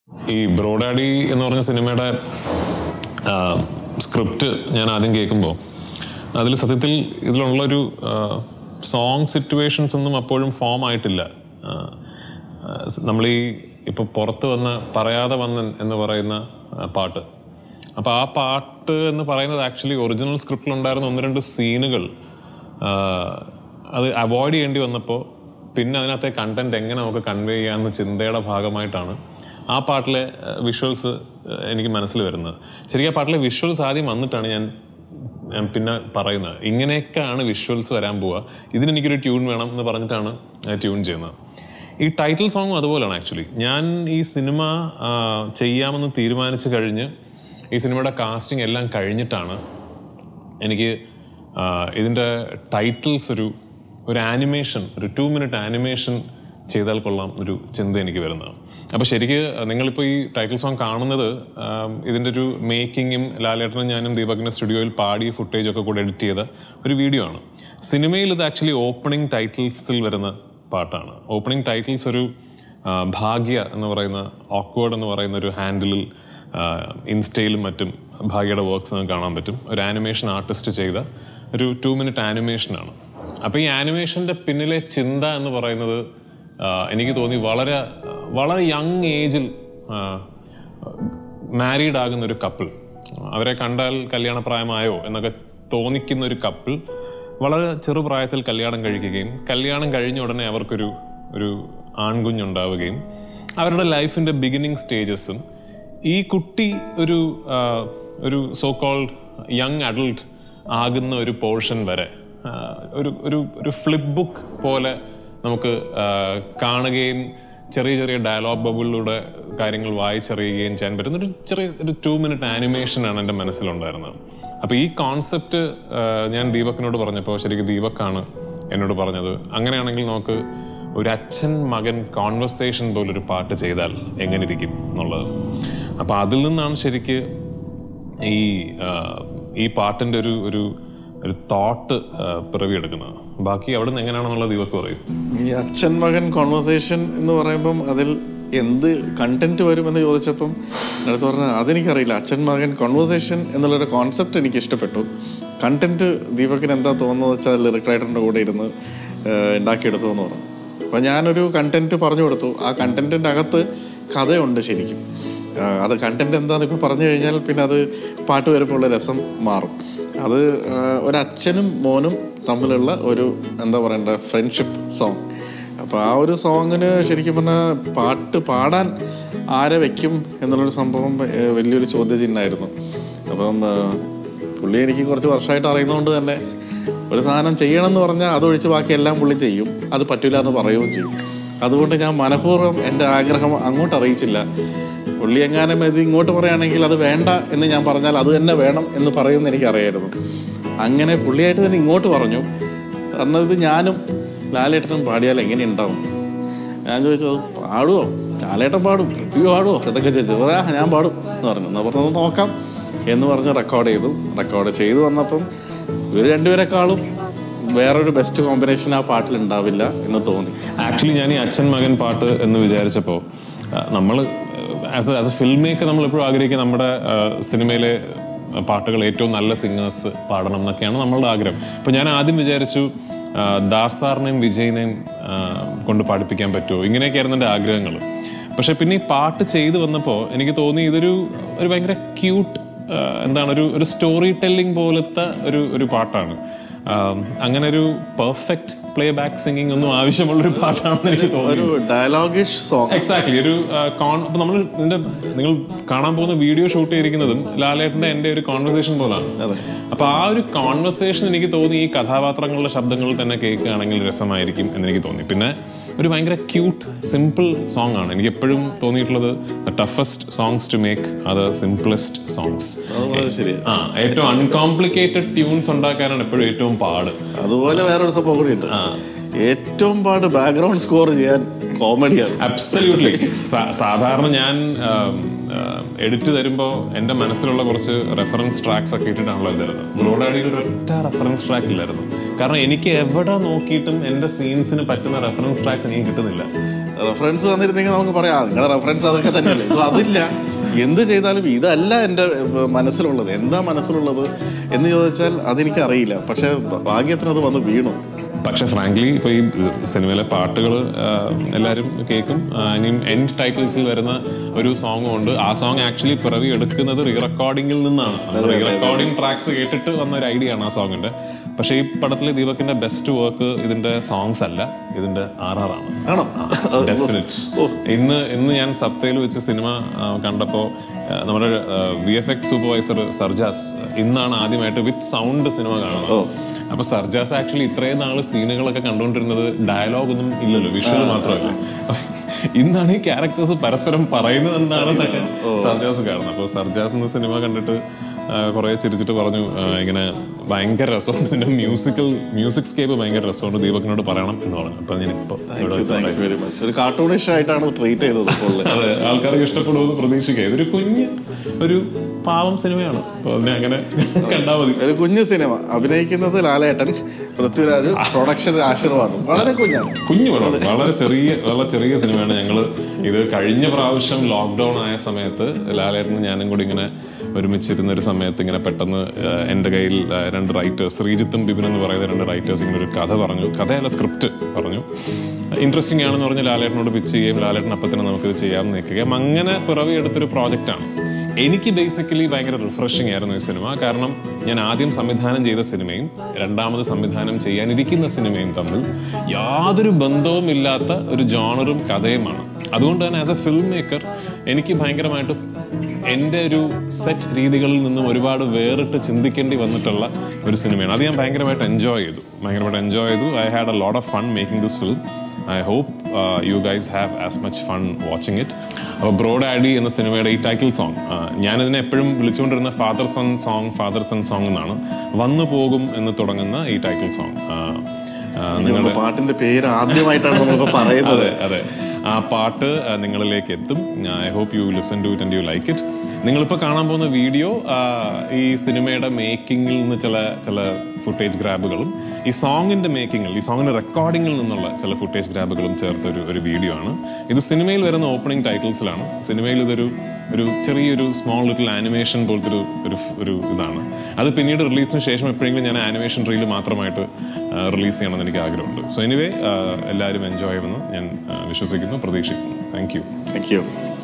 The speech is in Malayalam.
ഈ ബ്രോഡാഡി എന്ന് പറഞ്ഞ സിനിമയുടെ സ്ക്രിപ്റ്റ് ഞാൻ ആദ്യം കേൾക്കുമ്പോൾ അതിൽ സത്യത്തിൽ ഇതിലുള്ളൊരു സോങ് സിറ്റുവേഷൻസ് ഒന്നും അപ്പോഴും ഫോം ആയിട്ടില്ല നമ്മൾ ഈ ഇപ്പോൾ പുറത്ത് വന്ന് പറയാതെ വന്ന് എന്ന് പറയുന്ന ആ, പാട്ട് അപ്പോൾ ആ പാട്ട് എന്ന് പറയുന്നത് ആക്ച്വലി ഒറിജിനൽ സ്ക്രിപ്റ്റിലുണ്ടായിരുന്ന ഒന്ന് രണ്ട് സീനുകൾ അത് അവോയ്ഡ് ചെയ്യേണ്ടി വന്നപ്പോൾ പിന്നെ അതിനകത്തെ കണ്ടന്റ് എങ്ങനെ നമുക്ക് കൺവേ ചെയ്യാമെന്ന ചിന്തയുടെ ഭാഗമായിട്ടാണ് ആ പാട്ടിലെ വിഷ്വൽസ് എനിക്ക് മനസ്സിൽ വരുന്നത് ശരിക്കും ആ പാട്ടിലെ വിഷ്വൽസ് ആദ്യം വന്നിട്ടാണ് ഞാൻ ഞാൻ പിന്നെ പറയുന്നത് ഇങ്ങനെയൊക്കെയാണ് വിഷ്വൽസ് വരാൻ പോവുക ഇതിന് എനിക്കൊരു ട്യൂൺ വേണം എന്ന് പറഞ്ഞിട്ടാണ് ട്യൂൺ ചെയ്യുന്നത് ഈ ടൈറ്റിൽ സോങ്ങും അതുപോലെയാണ് ആക്ച്വലി ഞാൻ ഈ സിനിമ ആ, ചെയ്യാമെന്ന് തീരുമാനിച്ചു കഴിഞ്ഞ് ഈ സിനിമയുടെ കാസ്റ്റിംഗ് എല്ലാം കഴിഞ്ഞിട്ടാണ് എനിക്ക് ആ, ഇതിൻ്റെ ടൈറ്റിൽസ് ഒരു ഒരു ആനിമേഷൻ ഒരു ടു മിനിറ്റ് ആനിമേഷൻ ചെയ്താൽ കൊള്ളാം ഒരു ചിന്ത എനിക്ക് വരുന്നത് അപ്പോൾ ശരിക്ക് നിങ്ങളിപ്പോൾ ഈ ടൈറ്റിൽ സോങ് കാണുന്നത് ആം, ഇതിൻ്റെ ഒരു മേക്കിങ്ങും ലാലേട്ടനും ഞാനും ദീപകിൻ്റെ സ്റ്റുഡിയോയിൽ പാടിയ ഫുട്ടേജ് ഒക്കെ കൂടെ എഡിറ്റ് ചെയ്ത ഒരു വീഡിയോ ആണ് സിനിമയിൽ ഇത് ആക്ച്വലി ഓപ്പണിംഗ് ടൈറ്റിൽസിൽ വരുന്ന പാട്ടാണ് ഓപ്പണിംഗ് ടൈറ്റിൽസ് ഒരു ആ, ഭാഗ്യ എന്ന് പറയുന്ന ഓക്വേർഡ് എന്ന് പറയുന്ന ഒരു ഹാൻഡിലിൽ ഇൻസ്റ്റയിലും മറ്റും ഭാഗ്യയുടെ വർക്ക്സ് നമുക്ക് കാണാൻ പറ്റും ഒരു ആനിമേഷൻ ആർട്ടിസ്റ്റ് ചെയ്ത ഒരു ടു മിനിറ്റ് ആനിമേഷനാണ് അപ്പോൾ ഈ ആനിമേഷൻ്റെ പിന്നിലെ ചിന്ത എന്ന് പറയുന്നത് ആ, എനിക്ക് തോന്നി വളരെ വളരെ യങ് ഏജിൽ മാരീഡ് ആകുന്ന ഒരു കപ്പിൾ അവരെ കണ്ടാൽ കല്യാണപ്രായമായോ എന്നൊക്കെ തോന്നിക്കുന്ന ഒരു കപ്പിൾ വളരെ ചെറുപ്രായത്തിൽ കല്യാണം കഴിക്കുകയും കല്യാണം കഴിഞ്ഞ ഉടനെ അവർക്കൊരു ഒരു ആൺകുഞ്ഞുണ്ടാവുകയും അവരുടെ ലൈഫിന്റെ ബിഗിനിങ് സ്റ്റേജസും ഈ കുട്ടി ഒരു ആ, ഒരു സോ കോൾഡ് യങ് അഡൾട്ട് ആകുന്ന ഒരു പോർഷൻ വരെ ആ, ഒരു ഒരു ഒരു ഫ്ലിപ്പ് ബുക്ക് പോലെ നമുക്ക് ആ, കാണുകയും ചെറിയ ചെറിയ ഡയലോഗ് ബബിളിലൂടെ കാര്യങ്ങൾ വായിച്ചറിയുകയും ചെയ്യാൻ പറ്റുന്ന ഒരു ചെറിയ ഒരു ടു മിനിറ്റ് ആനിമേഷൻ ആണ് എൻ്റെ മനസ്സിലുണ്ടായിരുന്നത് അപ്പോൾ ഈ കോൺസെപ്റ്റ് ഞാൻ ദീപക്കിനോട് പറഞ്ഞപ്പോൾ ശരിക്കും ദീപക്കാണ് എന്നോട് പറഞ്ഞത് അങ്ങനെയാണെങ്കിൽ നമുക്ക് ഒരു അച്ഛൻ മകൻ കോൺവെർസേഷൻ പോലൊരു പാട്ട് ചെയ്താൽ എങ്ങനെ ഇരിക്കും എന്നുള്ളത് അപ്പോൾ അതിൽ നിന്നാണ് ശരിക്ക് ഈ ആ, ഈ പാട്ടിൻ്റെ ഒരു ഒരു ഒരു തോട്ട് പിറവിയെടുക്കുന്നത് ബാക്കി അവിടെ നിന്ന് എങ്ങനെയാണെന്നുള്ള ദീപക്ക് പറയും ഈ അച്ഛൻ മകൻ കോൺവെർസേഷൻ എന്ന് പറയുമ്പം അതിൽ എന്ത് കണ്ടന്റ് വരുമെന്ന് ചോദിച്ചപ്പം അടുത്ത് പറഞ്ഞ അതെനിക്കറിയില്ല അച്ഛൻ മകൻ കോൺവെർസേഷൻ എന്നുള്ളൊരു കോൺസെപ്റ്റ് എനിക്ക് ഇഷ്ടപ്പെട്ടു കണ്ടന്റ് ദീപകിന് എന്താ തോന്നുന്നത് വെച്ചാൽ ലിറിക് റൈറ്ററിൻ്റെ കൂടെ ഇരുന്ന് ഏഹ്, ഉണ്ടാക്കിയെടുത്തു എന്ന് പറഞ്ഞു അപ്പം ഞാനൊരു കണ്ടന്റ് പറഞ്ഞു കൊടുത്തു ആ കണ്ടന്റിൻ്റെ അകത്ത് കഥയുണ്ട് ശരിക്കും ആ, അത് കണ്ടന്റ് എന്താന്ന് ഇപ്പൊ പറഞ്ഞു കഴിഞ്ഞാൽ പിന്നെ അത് പാട്ട് വരുമ്പോൾ ഉള്ള രസം മാറും അത് ആ, ഒരു അച്ഛനും മോനും തമ്മിലുള്ള ഒരു എന്താ പറയണ്ട ഫ്രണ്ട്ഷിപ്പ് സോങ് അപ്പൊ ആ ഒരു സോങ്ങിന് ശരിക്കും പറഞ്ഞാൽ പാട്ട് പാടാൻ ആരെ വെക്കും എന്നുള്ളൊരു സംഭവം ഏ, വലിയൊരു ചോദ്യചിഹ്നമായിരുന്നു അപ്പം ആ, പുള്ളി എനിക്ക് കുറച്ച് വർഷമായിട്ട് അറിയുന്നതുകൊണ്ട് തന്നെ ഒരു സാധനം ചെയ്യണം എന്ന് പറഞ്ഞാൽ അതൊഴിച്ച് ബാക്കി എല്ലാം പുള്ളി ചെയ്യും അത് പറ്റില്ല എന്ന് പറയുകയും ചെയ്യും അതുകൊണ്ട് ഞാൻ മനഃപൂർവ്വം എൻ്റെ ആഗ്രഹം അങ്ങോട്ട് അറിയിച്ചില്ല പുള്ളി എങ്ങാനും ഇത് ഇങ്ങോട്ട് പറയുകയാണെങ്കിൽ അത് വേണ്ട എന്ന് ഞാൻ പറഞ്ഞാൽ അത് തന്നെ വേണം എന്ന് പറയുമെന്ന് എനിക്കറിയായിരുന്നു അങ്ങനെ പുള്ളിയായിട്ട് തന്നെ ഇങ്ങോട്ട് പറഞ്ഞു അന്നത് ഞാനും ലാലേട്ടനും പാടിയാൽ എങ്ങനെ ഉണ്ടാവും ഞാൻ ചോദിച്ചത് പാടുവോ ലാലേട്ടൻ പാടും പൃഥ്വി പാടുവോ ഇതൊക്കെ ചോദിച്ചു പറയാ ഞാൻ പാടും എന്ന് പറഞ്ഞു എന്നാ പറഞ്ഞത് നോക്കാം എന്ന് പറഞ്ഞ് റെക്കോർഡ് ചെയ്തു റെക്കോർഡ് ചെയ്തു വന്നപ്പം ഇവർ രണ്ടുപേരെക്കാളും വേറൊരു ബെസ്റ്റ് കോമ്പിനേഷൻ ആ പാട്ടിൽ ഉണ്ടാവില്ല എന്ന് തോന്നി ആക്ച്വലി ഞാൻ ഈ അച്ഛൻ മകൻ പാട്ട് എന്ന് വിചാരിച്ചപ്പോൾ നമ്മൾ as as a film maker നമ്മൾ എപ്പോഴും ആഗ്രഹിക്കുക നമ്മുടെ ആ, സിനിമയിലെ പാട്ടുകൾ ഏറ്റവും നല്ല സിംഗേഴ്സ് പാടണം എന്നൊക്കെയാണ് നമ്മളുടെ ആഗ്രഹം അപ്പോൾ ഞാൻ ആദ്യം വിചാരിച്ചു ആ, ദാസാറിനെയും വിജയിനെയും ആ, കൊണ്ട് പാടിപ്പിക്കാൻ പറ്റുമോ ഇങ്ങനെയൊക്കെയായിരുന്നു എൻ്റെ ആഗ്രഹങ്ങൾ പക്ഷെ പിന്നെ ഈ പാട്ട് ചെയ്തു വന്നപ്പോൾ എനിക്ക് തോന്നി ഇതൊരു ഒരു ഭയങ്കര ക്യൂട്ട് എന്താണ് ഒരു ഒരു സ്റ്റോറി ടെല്ലിംഗ് പോലത്തെ ഒരു ഒരു പാട്ടാണ് ആം, അങ്ങനെ ഒരു പെർഫെക്റ്റ് പ്ലേ ബാക്ക് സിംഗിങ് ഒന്നും ആവശ്യമുള്ള ഒരു പാട്ടാണെന്ന് എനിക്ക് തോന്നി ഒരു ഡയലോഗിഷ് സോങ് എക്സാക്ട്ലി ഒരു കോൺ അപ്പൊ നമ്മൾ ഇതിന്റെ നിങ്ങൾ കാണാൻ പോകുന്ന വീഡിയോ ഷൂട്ട് ചെയ്തിരിക്കുന്നതും ലാലേട്ടന്റെ എന്റെ ഒരു കോൺവെർസേഷൻ പോലാണ് അതെ അപ്പൊ ആ ഒരു കോൺവെർസേഷൻ എനിക്ക് തോന്നി ഈ കഥാപാത്രങ്ങളുടെ ശബ്ദങ്ങൾ തന്നെ കേൾക്കുകയാണെങ്കിൽ രസമായിരിക്കും എന്ന് എനിക്ക് തോന്നി പിന്നെ ഒരു ഭയങ്കര ക്യൂട്ട് സിമ്പിൾ സോങ് ആണ് എനിക്ക് എപ്പോഴും തോന്നിയിട്ടുള്ളത് ടഫസ്റ്റ് സോങ്സ് ടു മേക്ക് അത് സിംപ്ലസ്റ്റ് സോങ്സ് അത് വളരെ ശരിയാ ആ ഏറ്റവും അൺകോംപ്ലിക്കേറ്റഡ് ട്യൂൺസ് ഉണ്ടാക്കാനാണ് എപ്പോഴും ഏറ്റവും പാട് അതുപോലെ വേറൊരു സംഭവം കൂടിയുണ്ട് ഏറ്റവും പാട് ബാക്ക്ഗ്രൗണ്ട് സ്കോർ ചെയ്യാൻ കോമഡിയാണ് അബ്സല്യൂട്ട്ലി സാധാരണ ഞാൻ എഡിറ്റ് തരുമ്പോൾ എൻ്റെ മനസ്സിലുള്ള കുറച്ച് റെഫറൻസ് ട്രാക്സ് ഒക്കെ ഇട്ടിട്ടാണല്ലോ തരുന്നത് ബ്രോഡാഡിയിൽ ഒരൊറ്റ റെഫറൻസ് ട്രാക്ക് ഇല്ലായിരുന്നു കാരണം എനിക്ക് എവിടെ നോക്കിയിട്ടും എൻ്റെ സീൻസിന് പറ്റുന്ന റെഫറൻസ് ട്രാക്സ് എനിക്ക് കിട്ടുന്നില്ല റെഫറൻസ് വന്നിരുന്നെങ്കിൽ നമുക്ക് പറയാം നിങ്ങളുടെ റെഫറൻസ് അതൊക്കെ തന്നെയല്ലേ ഇത് അതില്ല എന്ത് ചെയ്താലും ഇതല്ല എൻ്റെ ഏഹ്, മനസ്സിലുള്ളത് എന്താ മനസ്സിലുള്ളത് എന്ന് ചോദിച്ചാൽ അതെനിക്ക് അറിയില്ല പക്ഷെ ഭാഗ്യത്തിന് അത് വന്ന് വീണു പക്ഷെ ഫ്രാങ്ക്ലി ഇപ്പൊ ഈ സിനിമയിലെ പാട്ടുകൾ എല്ലാവരും കേൾക്കും ആ, ഇനിയും എൻഡ് ടൈറ്റിൽസിൽ വരുന്ന ഒരു സോങ്ങും ഉണ്ട് ആ സോങ് ആക്ച്വലി പിറവി എടുക്കുന്നത് റീ റെക്കോർഡിംഗിൽ നിന്നാണ് റീ റെക്കോർഡിംഗ് ട്രാക്സ് കേട്ടിട്ട് വന്ന ഒരു ഐഡിയ ആണ് ആ സോങ്ങിന്റെ പക്ഷെ ഈ പടത്തിൽ ദീപകിന്റെ ബെസ്റ്റ് വർക്ക് ഇതിന്റെ സോങ്സ് അല്ല ഇതിന്റെ ആർ ആർ ആണ് ആണോ ഡെഫിനറ്റ് ഇന്ന് ഇന്ന് ഞാൻ സപ്തയിൽ വെച്ച് സിനിമ ആ, കണ്ടപ്പോ ആ, നമ്മുടെ V F X supervisor Sarjas ഇന്നാണ് ആദ്യമായിട്ട് വിത്ത് സൗണ്ട് സിനിമ കാണുന്നത് അപ്പൊ സർജാസ് ആക്ച്വലി ഇത്രയും നാള് സീനുകളൊക്കെ കണ്ടുകൊണ്ടിരുന്നത് ഡയലോഗ് ഒന്നും ഇല്ലല്ലോ വിഷ്വൽ മാത്രമല്ല ഇന്നാണ് ഈ ക്യാരക്ടേഴ്സ് പരസ്പരം പറയുന്നത് എന്താണെന്നൊക്കെ സർജാസ് കാണുന്നത് അപ്പോൾ സർജാസ് എന്ന സിനിമ കണ്ടിട്ട് കുറെ ചിരിച്ചിട്ട് പറഞ്ഞു ആ, ഇങ്ങനെ ഭയങ്കര രസമുണ്ട് ഇതിന്റെ മ്യൂസിക്കൽ മ്യൂസിക് സ്കേപ്പ് ഭയങ്കര രസമുണ്ട് ദീപകിനോട് പറയണം എന്ന് പറഞ്ഞു അപ്പൊ ഞാൻ ഇപ്പൊ ഇവിടെ വെച്ച് താങ്ക് യു വെരി മച്ച് ഒരു കാർട്ടൂണിഷ് ആയിട്ടാണ് ട്രീറ്റ് ചെയ്തത് ഇപ്പോൾ അതെ ആൾക്കാർക്ക് ഇഷ്ടപ്പെടുമെന്ന് പ്രതീക്ഷിക്കുക ഇതൊരു കുഞ്ഞ് ഒരു പാവം സിനിമയാണ് അപ്പൊ അതിനെ അങ്ങനെ കണ്ടാൽ മതി ഒരു കുഞ്ഞു സിനിമ അഭിനയിക്കുന്നത് ലാലേട്ടൻ പൃഥ്വിരാജ് പ്രൊഡക്ഷൻ ആശീർവാദം വളരെ കുഞ്ഞാണ് കുഞ്ഞു പടം വളരെ ചെറിയ വളരെ ചെറിയ സിനിമയാണ് ഞങ്ങൾ ഇത് കഴിഞ്ഞ പ്രാവശ്യം ലോക്ക്ഡൌൺ ആയ സമയത്ത് ലാലേട്ടനും ഞാനും കൂടി ഇങ്ങനെ ഒരുമിച്ചിരുന്ന ഒരു സമയത്ത് ഇങ്ങനെ പെട്ടെന്ന് ആ, എൻ്റെ കയ്യിൽ ആ, രണ്ട് റൈറ്റേഴ്സ് ശ്രീജിത്തും ബിബിൻ എന്ന് പറയുന്ന രണ്ട് റൈറ്റേഴ്സ് ഇങ്ങനെ ഒരു കഥ പറഞ്ഞു കഥയല്ല സ്ക്രിപ്റ്റ് പറഞ്ഞു ഇൻട്രസ്റ്റിംഗ് ആണെന്ന് പറഞ്ഞ് ലാലേട്ടനോട് പിച്ച് ചെയ്യുകയും ലാലേട്ടൻ അപ്പം തന്നെ നമുക്കിത് ചെയ്യാമെന്ന് നിൽക്കുകയും അങ്ങനെ പിറവി എടുത്തൊരു പ്രോജക്റ്റാണ് എനിക്ക് ബേസിക്കലി ഭയങ്കര റിഫ്രഷിംഗ് ആയിരുന്നു ഈ സിനിമ കാരണം ഞാൻ ആദ്യം സംവിധാനം ചെയ്ത സിനിമയും രണ്ടാമത് സംവിധാനം ചെയ്യാനിരിക്കുന്ന സിനിമയും തമ്മിൽ യാതൊരു ബന്ധവും ഇല്ലാത്ത ഒരു ജോണറും കഥയുമാണ് അതുകൊണ്ട് തന്നെ ആസ് എ ഫിൽം മേക്കർ എനിക്ക് ഭയങ്കരമായിട്ട് എൻ്റെ ഒരു സെറ്റ് രീതികളിൽ നിന്നും ഒരുപാട് വേറിട്ട് ചിന്തിക്കേണ്ടി വന്നിട്ടുള്ള ഒരു സിനിമയാണ് അത് ഞാൻ ഭയങ്കരമായിട്ട് എൻജോയ് ചെയ്തു ഭയങ്കരമായിട്ട് എൻജോയ് ചെയ്തു I had a lot of fun making this film I hope you guys have as much fun watching it അപ്പോൾ ബ്രോഡ് ആഡി എന്ന സിനിമയുടെ ഈ ടൈറ്റിൽ സോങ് ഞാനിതിനെ എപ്പോഴും വിളിച്ചുകൊണ്ടിരുന്ന father son song father son song എന്നാണ് വന്നു പോകും എന്ന് തുടങ്ങുന്ന ഈ ടൈറ്റിൽ സോങ് നിങ്ങളുടെ പാട്ടിന്റെ പേര് ആദ്യമായിട്ടാണ് നമ്മളിപ്പോ പറയുന്നത് അതെ അതെ ആ പാട്ട് ആ, നിങ്ങളിലേക്ക് എത്തും I hope you listen to it and you like it നിങ്ങളിപ്പോൾ കാണാൻ പോകുന്ന വീഡിയോ ഈ സിനിമയുടെ മേക്കിങ്ങിൽ നിന്ന് ചില ചില ഫുട്ടേജ് ഗ്രാബുകളും ഈ സോങ്ങിന്റെ മേക്കിങ്ങിൽ ഈ സോങ്ങിന്റെ റെക്കോർഡിങ്ങിൽ നിന്നുള്ള ചില ഫുട്ടേജ് ഗ്രാബുകളും ചേർത്ത ഒരു ഒരു വീഡിയോ ആണ് ഇത് സിനിമയിൽ വരുന്ന ഓപ്പണിംഗ് ടൈറ്റിൽസിലാണ് സിനിമയിൽ ഇതൊരു ഒരു ചെറിയൊരു സ്മോൾ ലിറ്റിൽ ആനിമേഷൻ പോലത്തെ ഒരു ഒരു ഒരു ഇതാണ് അത് പിന്നീട് റിലീസിന് ശേഷം എപ്പോഴെങ്കിലും ഞാൻ ആനിമേഷൻ റീൽ മാത്രമായിട്ട് റിലീസ് ചെയ്യണമെന്ന് എനിക്ക് ആഗ്രഹമുണ്ട് സോ എനിവേ എല്ലാവരും എൻജോയ് ചെയ്യുമെന്ന് ഞാൻ ആ, വിശ്വസിക്കുന്നു പ്രതീക്ഷിക്കുന്നു താങ്ക് യു താങ്ക് യു